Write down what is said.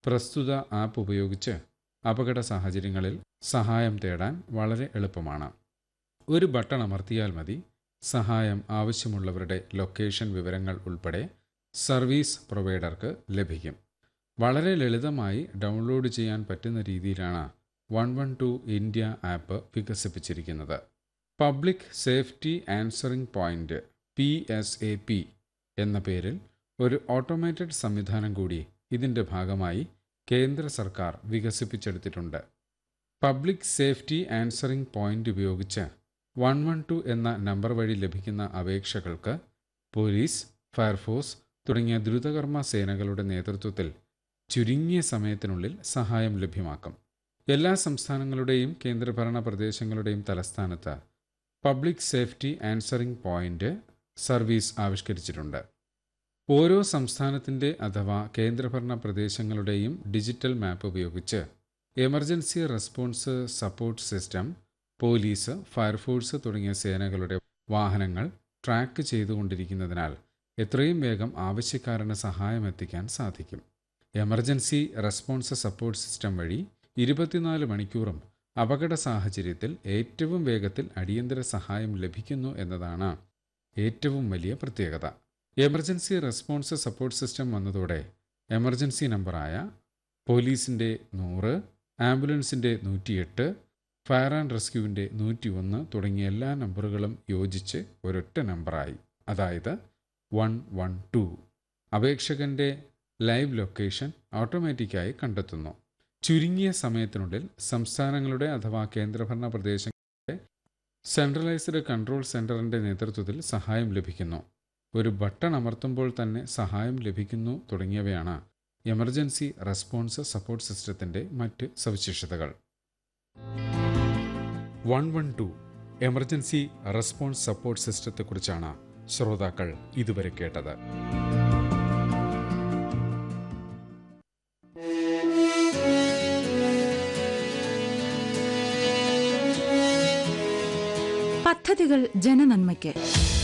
പ്രസ്തുത ആപ്പ് ഉപയോഗിച്ച് അപകട സാഹചര്യങ്ങളിൽ സഹായം തേടാൻ വളരെ എളുപ്പമാണ് ഒരു ബട്ടൺ അമർത്തിയാൽ മതി സഹായം ആവശ്യമുള്ളവരുടെ ലൊക്കേഷൻ വിവരങ്ങൾ ഉൾപ്പെടെ സർവീസ് പ്രൊവൈഡർക്ക് ലഭിക്കും വളരെ ലളിതമായി ഡൗൺലോഡ് ചെയ്യാൻ പറ്റുന്ന രീതിയിലാണ് one one two India app വികസിപ്പിച്ചിരിക്കുന്നത് public safety answering point P S A P എന്ന പേരിൽ ഒരു ഓട്ടോമേറ്റഡ് സംവിധാനം കൂടി ഇതിൻ്റെ ഭാഗമായി കേന്ദ്ര സർക്കാർ വികസിപ്പിച്ചെടുത്തിട്ടുണ്ട് പബ്ലിക് സേഫ്റ്റി ആൻസറിംഗ് പോയിന്റ് ഉപയോഗിച്ച് വൺ വൺ ടു എന്ന നമ്പർ വഴി ലഭിക്കുന്ന അപേക്ഷകൾക്ക് പോലീസ് ഫയർഫോഴ്സ് തുടങ്ങിയ ദ്രുതകർമ്മ സേനകളുടെ നേതൃത്വത്തിൽ ചുരുങ്ങിയ സമയത്തിനുള്ളിൽ സഹായം ലഭ്യമാക്കും എല്ലാ സംസ്ഥാനങ്ങളുടെയും കേന്ദ്രഭരണ പ്രദേശങ്ങളുടെയും തലസ്ഥാനത്ത് public safety answering point service ആവിഷ്കരിച്ചിട്ടുണ്ട് ഓരോ സംസ്ഥാനത്തിൻ്റെ അഥവാ കേന്ദ്രഭരണ പ്രദേശങ്ങളുടെയും ഡിജിറ്റൽ മാപ്പ് ഉപയോഗിച്ച് emergency response support system police fire force തുടങ്ങിയ സേനകളുടെ വാഹനങ്ങൾ ട്രാക്ക് ചെയ്തുകൊണ്ടിരിക്കുന്നതിനാൽ എത്രയും വേഗം ആവശ്യക്കാരന് സഹായം എത്തിക്കാൻ സാധിക്കും എമർജൻസി റെസ്പോൺസ് സപ്പോർട്ട് സിസ്റ്റം വഴി ഇരുപത്തിനാല് മണിക്കൂറും അപകട സാഹചര്യത്തിൽ ഏറ്റവും വേഗത്തിൽ അടിയന്തര സഹായം ലഭിക്കുന്നു എന്നതാണ് ഏറ്റവും വലിയ പ്രത്യേകത എമർജൻസി റെസ്പോൺസ് സപ്പോർട്ട് സിസ്റ്റം വന്നതോടെ എമർജൻസി നമ്പറായ പോലീസിൻ്റെ നൂറ് ആംബുലൻസിൻ്റെ നൂറ്റിയെട്ട് ഫയർ ആൻഡ് റെസ്ക്യൂവിൻ്റെ നൂറ്റി ഒന്ന് തുടങ്ങിയ എല്ലാ നമ്പറുകളും യോജിച്ച് ഒരൊറ്റ നമ്പറായി അതായത് വൺ വൺ ടു അപേക്ഷകൻ്റെ ലൈവ് ലൊക്കേഷൻ ഓട്ടോമാറ്റിക്കായി കണ്ടെത്തുന്നു ചുരുങ്ങിയ സമയത്തിനുള്ളിൽ സംസ്ഥാനങ്ങളുടെ അഥവാ കേന്ദ്രഭരണ പ്രദേശങ്ങളുടെ സെൻട്രലൈസ്ഡ് കൺട്രോൾ സെൻറ്ററിൻ്റെ നേതൃത്വത്തിൽ സഹായം ലഭിക്കുന്നു ഒരു ബട്ടൺ അമർത്തുമ്പോൾ തന്നെ സഹായം ലഭിക്കുന്നു തുടങ്ങിയവയാണ് എമർജൻസി റെസ്പോൺസ് സപ്പോർട്ട് സിസ്റ്റത്തിൻ്റെ മറ്റ് സവിശേഷതകൾ one one two emergency response support സിസ്റ്റത്തെക്കുറിച്ചാണ് ശ്രോതാക്കൾ ഇതുവരെ കേട്ടത് പദ്ധതികൾ ജനനന്മയ്ക്ക്